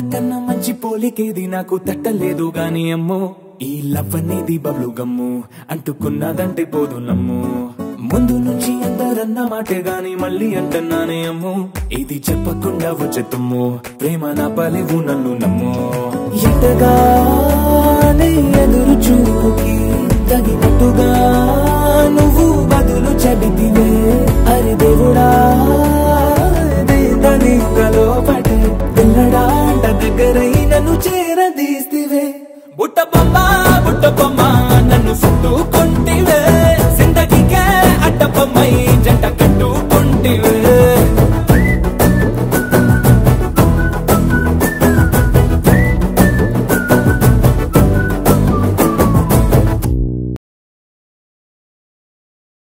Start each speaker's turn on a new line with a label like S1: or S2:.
S1: అంతకన్నా మంచి పోలికేది నాకు తట్టలేదు గాని అమ్మో ఈ లవ్ అనేది బబ్లు గమ్ము అంటుకున్నదంటే పోదు నమ్ము ముందు నుంచి అందరన్న మాటే గాని మళ్ళీ అంటున్నానే అమ్ము ఇది చెప్పకుండా వచ్చే తుమ్ము ప్రేమ నా పలివు నన్ను నమ్ము ఎటగానే ఎదురు చూపుకి తగినట్టుగా నువ్వు బదులు చెబితివే అరే దేవుడా దేదని గలో పడే పిల్లడాంట దగ్గరై నన్ను చేరదీస్తివే బుట్ట బొమ్మ బుట్ట బొమ్మ నన్ను చుట్టుకుంటివే జిందగీకే అడ్డ బొమ్మై